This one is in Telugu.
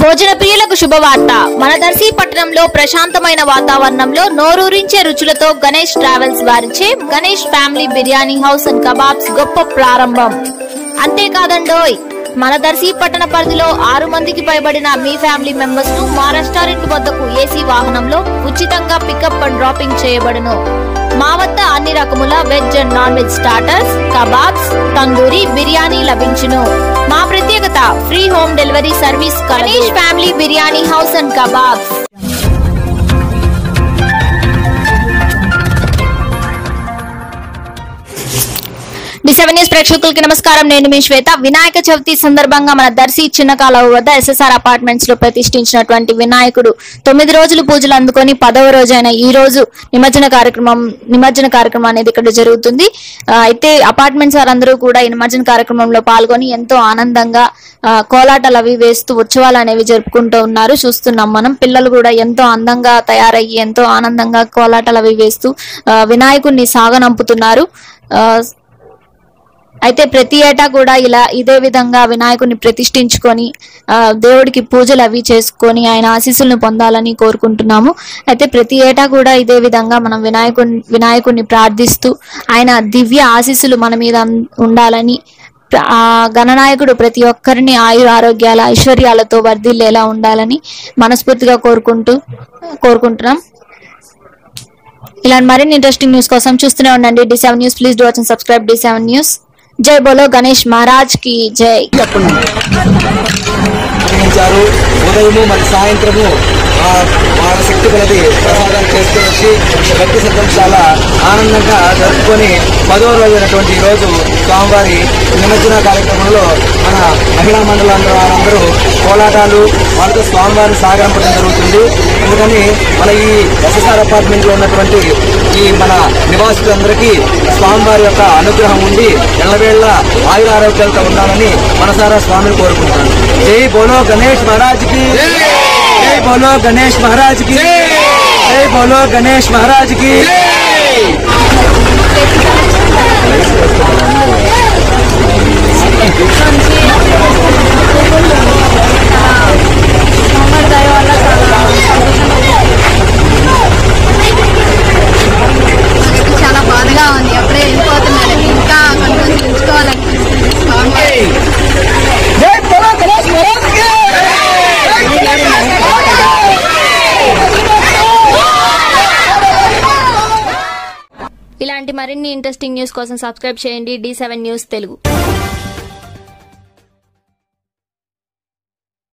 భోజన ప్రియులకు శుభవార్త మన దర్శి పట్టణంలో ప్రశాంతమైన వాతావరణంలో నోరూరించే రుచులతో గణేష్ ట్రావెల్స్ వారిచే Ganesh family biryani house and kebabs గొప్ప ప్రారంభం అంతేకాదండోయ్ మన దర్శి పట్టణ పరిధిలో ఆరు మందికి పైబడిన మీ ఫ్యామిలీ మెంబర్స్ ను మా రెస్టారెంట్ వద్దకు ఏసీ వాహనంలో ఉచితంగా పికప్ అండ్ డ్రాపింగ్ చేయబడును మా వద్ద అన్ని రకముల veg and non veg starters kebabs tandoori biryani లభించును మా ప్రత్యేకత free home delivery service Ganesh family biryani house and kebabs D seven news ప్రేక్షకులకి నమస్కారం నేను మీ శ్వేత వినాయక చవితి సందర్భంగా మన దర్శి చిన్నకాలవ వద్ద ఎస్ఎస్ఆర్ అపార్ట్మెంట్స్ లో ప్రతిష్ఠించినటువంటి వినాయకుడు తొమ్మిది రోజులు పూజలు అందుకొని పదవ రోజైన ఈ రోజు నిమజ్జన కార్యక్రమం నిమజ్జన కార్యక్రమం అనేది ఇక్కడ జరుగుతుంది ఆ, అయితే అపార్ట్మెంట్స్ వారందరూ కూడా ఈ నిమజ్జన కార్యక్రమంలో పాల్గొని ఎంతో ఆనందంగా ఆ, కోలాటాలు అవి వేస్తూ ఉత్సవాలు అనేవి జరుపుకుంటూ ఉన్నారు చూస్తున్నాం మనం పిల్లలు కూడా ఎంతో అందంగా తయారయ్యి ఎంతో ఆనందంగా కోలాటాలు అవి వేస్తూ ఆ, వినాయకుడిని సాగనంపుతున్నారు ఆ, అయితే ప్రతి ఏటా కూడా ఇలా ఇదే విధంగా వినాయకుడిని ప్రతిష్ఠించుకొని ఆ, దేవుడికి పూజలు అవి చేసుకొని ఆయన ఆశీస్సులను పొందాలని కోరుకుంటున్నాము అయితే ప్రతి ఏటా కూడా ఇదే విధంగా మనం వినాయకుని వినాయకుడిని ప్రార్థిస్తూ ఆయన దివ్య ఆశీస్సులు మన మీద ఉం- ఉండాలని ప్ర- ఆ గణనాయకుడు ప్రతి ఒక్కరిని ఆయుర ఆరోగ్యాల ఐశ్వర్యాలతో వర్ధిల్లేలా ఉండాలని మనస్ఫూర్తిగా కోరుకుంటూ కోరుకుంటున్నాం ఇలాంటి మరిన్ని ఇంట్రెస్టింగ్ న్యూస్ కోసం చూస్తూనే ఉండండి D seven news please do watch and subscribe D seven news జై బోలో గణేష్ మహారాజ్ కి జై నిర్వహించారు ఉదయము మరి సాయంత్రము ఆ, వాళ్ళ శక్తి కొలది ప్రసాదాలు చేసుకుని వచ్చి భక్తి సిద్ధం చాలా ఆనందంగా జరుపుకొని పదవ రోజు అయినటువంటి ఈ రోజు స్వామివారి నిమజ్జన కార్యక్రమంలో మన మహిళా మండలంలో వారందరూ కోలాటాలు వాళ్ళతో స్వామివారిని సాగంపడం జరుగుతుంది అందుకని మన ఈ ఎస్ఎస్ఆర్ అపార్ట్మెంట్ లో ఉన్నటువంటి ఈ మన నివాసులందరికీ స్వామివారి యొక్క అనుగ్రహం ఉండి ఎల్లవేళ్ళ ఆయుర ఆరోగ్యాలతో ఉండాలని మనసారా స్వామిని కోరుకుంటాను జై బోలో గణేష్ మహారాజ్ కి జై బోలో గణేష్ మహారాజ్ కి జై బోలో గణేష్ మహారాజ్ కి చాలా బాధగా ఉంది అప్పుడే వెళ్ళిపోతున్నారు ఇంకా కొన్ని రోజులు ఉంచుకోవాలనిపిస్తుంది స్వామివారి జై బోలో గణేష్ మహారాజ్ కి ఇలాంటి మరిన్ని ఇంట్రెస్టింగ్ న్యూస్ కోసం సబ్స్క్రైబ్ చేయండి డి సెవెన్ న్యూస్ తెలుగు